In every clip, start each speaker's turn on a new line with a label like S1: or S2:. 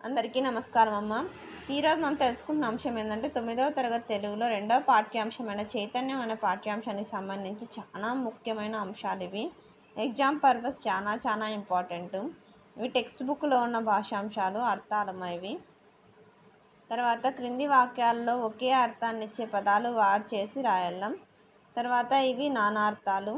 S1: అందరికీ నమస్కారం అమ్మ ఈరోజు మనం తెలుసుకున్న అంశం ఏంటంటే తొమ్మిదవ తరగతి తెలుగులో రెండవ పాఠ్యాంశమైన చైతన్యం అనే పాఠ్యాంశానికి సంబంధించి చాలా ముఖ్యమైన అంశాలు ఇవి ఎగ్జామ్ పర్పస్ చాలా చాలా ఇంపార్టెంట్ ఇవి టెక్స్ట్ బుక్లో ఉన్న భాషాంశాలు అర్థాలమ్మ ఇవి తర్వాత క్రింది వాక్యాల్లో ఒకే అర్థాన్ని ఇచ్చే పదాలు వాడ్ చేసి రాయాలం తర్వాత ఇవి నానార్థాలు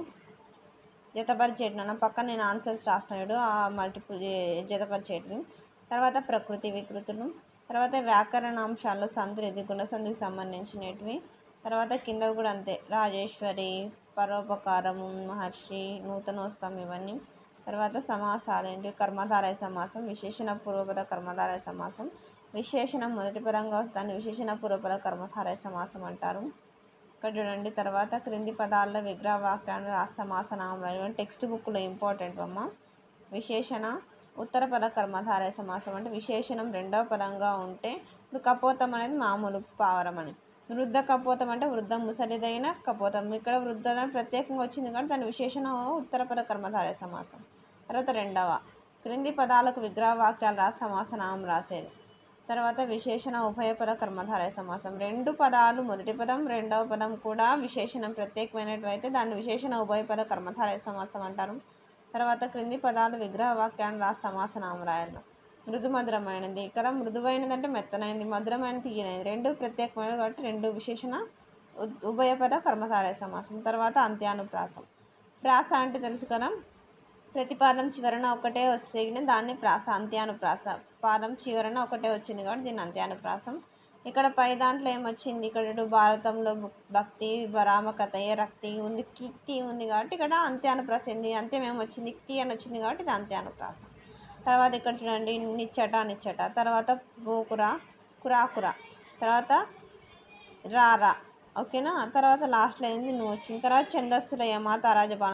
S1: జతపరిచేటి నాన్న పక్కన నేను ఆన్సర్స్ రాస్తున్నాడు ఆ మల్టిపుల్ జతపరిచేటివి తర్వాత ప్రకృతి వికృతులు తర్వాత వ్యాకరణాంశాల్లో సంతులు ఇది గుణసంధికి సంబంధించినవి తర్వాత కింద కూడా అంతే రాజేశ్వరి పరోపకారము మహర్షి నూతనోస్తం ఇవన్నీ తర్వాత సమాసాలు ఏంటి కర్మధారయ సమాసం విశేషణ పూర్వపద కర్మధారయ సమాసం విశేషణం మొదటి పదంగా వస్తాన్ని విశేషణ పూర్వపద కర్మధారయ సమాసం అంటారు ఇక్కడ చూడండి తర్వాత క్రింది పదాల్లో విగ్రహ వాక్యాన్ని రాష్ట్ర సమాసనామం టెక్స్ట్ బుక్లో ఇంపార్టెంట్ అమ్మ విశేషణ ఉత్తర పద కర్మధారయ సమాసం అంటే విశేషణం రెండవ పదంగా ఉంటే ఇప్పుడు కపోతం అనేది మామూలు పావరం అని వృద్ధ కపోతం అంటే వృద్ధ ముసలిదైన కపోతం ఇక్కడ వృద్ధ అని ప్రత్యేకంగా వచ్చింది కాబట్టి దాని విశేషణం ఉత్తర పద కర్మధారయ సమాసం తర్వాత రెండవ క్రింది పదాలకు విగ్రహ వాక్యాలు రాసి సమాసనామం రాసేది తర్వాత విశేషణ ఉభయపద కర్మధారయ సమాసం రెండు పదాలు మొదటి పదం రెండవ పదం కూడా విశేషణం ప్రత్యేకమైనటువంటి దాన్ని విశేషణ ఉభయపద కర్మధారయ సమాసం అంటారు తర్వాత క్రింది పదాలు విగ్రహ వాక్యాన్ని రాసి సమాసనామం రాయాలి మృదు మధురమైనది ఇక్కడ మృదువైనది అంటే మెత్తనైనది మధురమైనది తీయనది రెండు ప్రత్యేకమైనది కాబట్టి రెండు విశేషణ ఉ- ఉభయపద కర్మధారయ సమాసం తర్వాత అంత్యానుప్రాసం ప్రాస అంటే తెలుసు కదా ప్రతిపాదం చివరన ఒకటే వస్తే దాన్ని ప్రాస అంత్యానుప్రాస పాదం చివరన ఒకటే వచ్చింది కాబట్టి దీన్ని అంత్యానుప్రాసం ఇక్కడ పై దాంట్లో ఏమొచ్చింది ఇక్కడ ఇటు భారతంలో భక్- భక్తి రామకథయ రక్తి ఉంది కిక్తి ఉంది కాబట్టి ఇక్కడ అంత్యానుప్రాస ఉంది అంత్యం ఏమొచ్చింది క్తి అని వచ్చింది కాబట్టి ఇది అంత్యానుప్రాసం తర్వాత ఇక్కడ చూడండి నిచ్చట నిచ్చట తర్వాత గోకుర కురాకుర తర్వాత రారా ఓకేనా తర్వాత లాస్ట్లో ఏంది నువ్వు వచ్చింది తర్వాత ఛందస్సుల యమ తారాజపాన